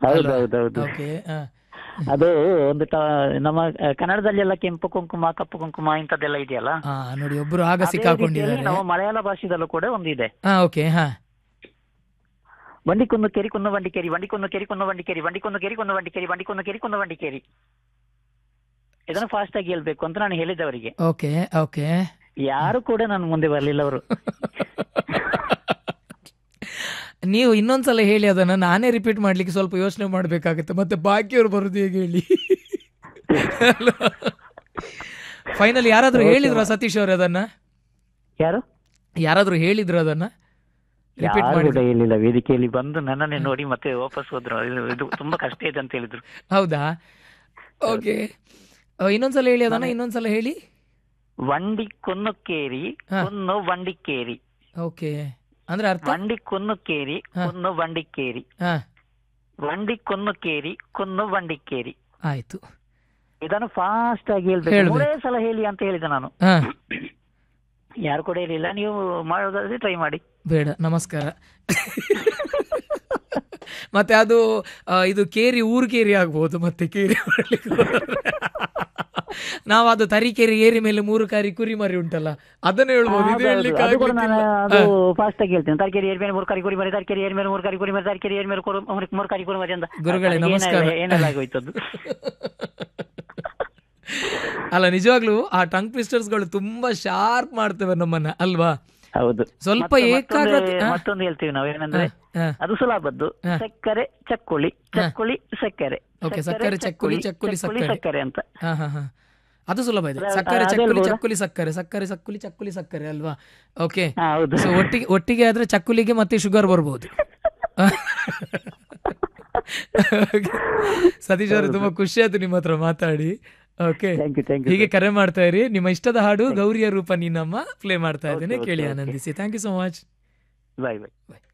ಹೌದು ಹೌದು ಹೌದು ಓಕೆ ಅದು ಒಂದು ಟ- ನಮ್ಮ ಆ, ಕನ್ನಡದಲ್ಲಿ ಎಲ್ಲ ಕೆಂಪು ಕುಂಕುಮ ಕಪ್ಪು ಕುಂಕುಮ ಇಂಥದ್ದೆಲ್ಲ ಇದೆಯಲ್ಲ ಹಾ ನೋಡಿ ಒಬ್ರು ಆಗ ಅದೇ ರೀತಿಯಲ್ಲಿ ಸಿಕ್ಕಾಕೊಂಡಿದ್ದಾರೆ ನಮ್ಮ ಮಲಯಾಳ ಭಾಷೆದಲ್ಲೂ ಕೂಡ ಒಂದು ಇದೆ ಹಾ ಓಕೆ ಹಾ ಬಂಡಿಕೊಂದು ಕೆರಿ ಕುನ್ನ ಬಂಡಿಕೇರಿ ಬಂಡಿಕೊಂದು ಕೆರಿ ಕುನ್ನ ಬಂಡಿಕೇರಿ ಬಂಡಿಕೊಂದು ಕೆರಿ ಕುನ್ನ ಬಂಡಿಕೇರಿ ಬಂಡಿಕೊಂದು ಕೆರಿ ಕುನ್ನ ಬಂಡಿಕೇರಿ ಇದನ್ನು ಫಾಸ್ಟ್ ಆಗಿ ಹೇಳ್ಬೇಕು ಅಂತ ನಾನು ಹೇಳಿದ್ದೆ ಅವರಿಗೆ ಓಕೆ ಓಕೆ ಯಾರು ಕೂಡ ನಾನು ಮುಂದೆ ಬರಲಿಲ್ಲ ಅವರು ನೀವು ಇನ್ನೊಂದ್ಸಲ ಹೇಳಿ ಅದನ್ನ ನಾನೇ ರಿಪೀಟ್ ಮಾಡ್ಲಿಕ್ಕೆ ಸ್ವಲ್ಪ ಯೋಚನೆ ಮಾಡ್ಬೇಕಾಗುತ್ತೆ ಮತ್ತೆ ಬಾಕಿಯವ್ರು ಬರುದು ಹೇಗೆ ಹೇಳಿ ಫೈನಲ್ ಯಾರಾದ್ರೂ ಹೇಳಿದ್ರ ಸತೀಶ್ ಅವ್ರೆ ಅದನ್ನ ಯಾರು ಯಾರಾದ್ರೂ ಹೇಳಿದ್ರು ಅದನ್ನ ರಿಪೀಟ್ ಯಾರು ಮಾಡಿ ಕೂಡ ಹೇಳಿಲ್ಲ ವೇದಿಕೆಯಲ್ಲಿ ಬಂದು ನನ್ನನ್ನೇ ನೋಡಿ ಮತ್ತೆ ವಾಪಸ್ ಹೋದ್ರು ಇದು ಇದು ತುಂಬಾ ಕಷ್ಟ ಇದೆ ಅಂತ ಹೇಳಿದ್ರು ಹೌದಾ ಓಕೆ ಇನ್ನೊಂದ್ಸಲ ಹೇಳಿ ಅದನ್ನ ಇನ್ನೊಂದ್ಸಲ ಹೇಳಿ ವಂಡಿ ಕೊನ್ನಕ್ಕೇರಿ ಹಾ. ಕೊನ್ನು ಬಂಡಿಕ್ಕೇರಿ ಓಕೆ ಅಂದ್ರೆ ಅರ್ಥ ವಂಡಿ ಕೊನ್ನಕ್ಕೇರಿ ಹಾ. ಕೊನ್ನು ಬಂಡಿಕ್ಕೇರಿ ಹಾ ವಂಡಿ ಕೊನ್ನಕ್ಕೇರಿ ಕೊನ್ನು ಬಂಡಿಕ್ಕೇರಿ ಆಯ್ತು ಇದನ್ನು ಫಾಸ್ಟ್ ಆಗಿ ಹೇಳ್ಬೇಕು ಹೇಳ್ಬೇಕು. ಮೂರೇ ಸಲ ಹೇಳಿ ಅಂತ ಹೇಳಿದೆ ನಾನು ಹಾ ಯಾರು ಕೂಡ ಹೇಳಿಲ್ಲ ನೀವು ಮಾಡೋದಾದ್ರೆ ಟ್ರೈ ಮಾಡಿ ಬೇಡ ನಮಸ್ಕಾರ ಮತ್ತೆ ಅದು ಆ, ಇದು ಕೇರಿ ಊರು ಕೇರಿ ಆಗ್ಬೋದು ಮತ್ತೆ ಕೇರಿ ಮಾಡ್ಲಿಕ್ಕೆ ಹೋದ್ರೆ. ನಾವು ಅದು ತರೀಕೆರೆ ಏರಿ ಮೇಲೆ ಮೂರು ಕಾರಿ ಕುರಿ ಮರಿ ಉಂಟಲ್ಲ ಅದನ್ನ ಹೇಳ್ಬೋದು ಇದು ಹೌದು, ಹೇಳ್ಲಿಕ್ಕೆ ಅದು ಕೂಡ ನಾನು ಅದು ಆಗ್ಲಿಕ್ಕಿಲ್ಲ. ಫಾಸ್ಟ್ ಆಗಿ ಹೇಳ್ತೇನೆ ತರಕಾರಿ ಏರ್ ಮೇಲೆ ಮೂರು ಕಾರಿ ಕುರಿ ಮರಿ ತರಕಾರಿ ಏರ್ ಮೇಲೆ ಮೂರು ಕಾರಿ ಕುರಿ ಮರಿ ತರಕಾರಿ ಏರ್ ಮೇಲೆ ಕುರು- ಮೂರು- ಮೂರು ಕಾರಿ ಕುರಿ ಮರಿ ಅಂತ ಗುರುಗಳೇ, ಅದು ಏನೆಲ್ಲ- ನಮಸ್ಕಾರ. ಏನೆಲ್ಲ ಆಗೋಯ್ತು ಅದು ಅಲ್ಲ ನಿಜವಾಗ್ಲೂ ಆ ಟಂಗ್ ಗಳು ತುಂಬಾ ಶಾರ್ಪ್ ಮಾಡ್ತೇವೆ ನಮ್ಮನ್ನ ಅಲ್ವಾ ಹೌದು ಸ್ವಲ್ಪ ಮತ್ತೆ ಏಕಾಗ್ರತೆ ಮತ್ತೊಂದು- ಹಾ. ಮತ್ತೊಂದು ಹೇಳ್ತೀವಿ ನಾವು ಏನಂದ್ರೆ ಹಾ. ಅದು ಸುಲಭದ್ದು ಹಾ. ಸಕ್ಕರೆ ಚಕ್ಕುಳಿ ಚಕ್ಕುಳಿ ಸಕ್ಕರೆ Okay, ಸಕ್ಕರೆ, ಚಕ್ಕುಳಿ, ಚಕ್ಕುಳಿ, ಸಕ್ಕರೆ. ಸಕ್ಕರೆ ಅಂತ ಹಾ ಹಾ ಹಾ ಅದು ಸುಲಭ ಇದೆ ಅದೇ- ಸಕ್ಕರೆ ಅದೇ ಚಕ್ಕುಲಿ ಹೇಳ್ಬೋದಾ? ಚಕ್ಕುಲಿ ಸಕ್ಕರೆ ಸಕ್ಕರೆ ಸಕ್ಕುಲಿ ಚಕ್ಕುಲಿ ಸಕ್ಕರೆ ಅಲ್ವಾ ಓಕೆ ಹಾ, ಹೌದು ಸೊ ಒಟ್ಟಿಗೆ ಒಟ್ಟಿಗೆ ಆದ್ರೆ ಚಕ್ಕುಲಿಗೆ ಮತ್ತೆ ಶುಗರ್ ಬರ್ಬೋದು ಸತೀಶ್ ಅವರು ತುಂಬಾ ಖುಷಿ ಆಯ್ತು ನಿಮ್ಮ ಹತ್ರ ಮಾತಾಡಿ okay thank you thank you ಹೀಗೆ ಕರೆ ಮಾಡ್ತಾ ಇರಿ ನಿಮ್ಮ ಇಷ್ಟದ ಹಾಡು ಗೌರಿಯ ರೂಪ ನೀನಮ್ಮ ಪ್ಲೇ ಮಾಡ್ತಾ ಇದ್ದೇನೆ Okay, okay, ಕೇಳಿ okay. ಆನಂದಿಸಿ thank you so much bye bye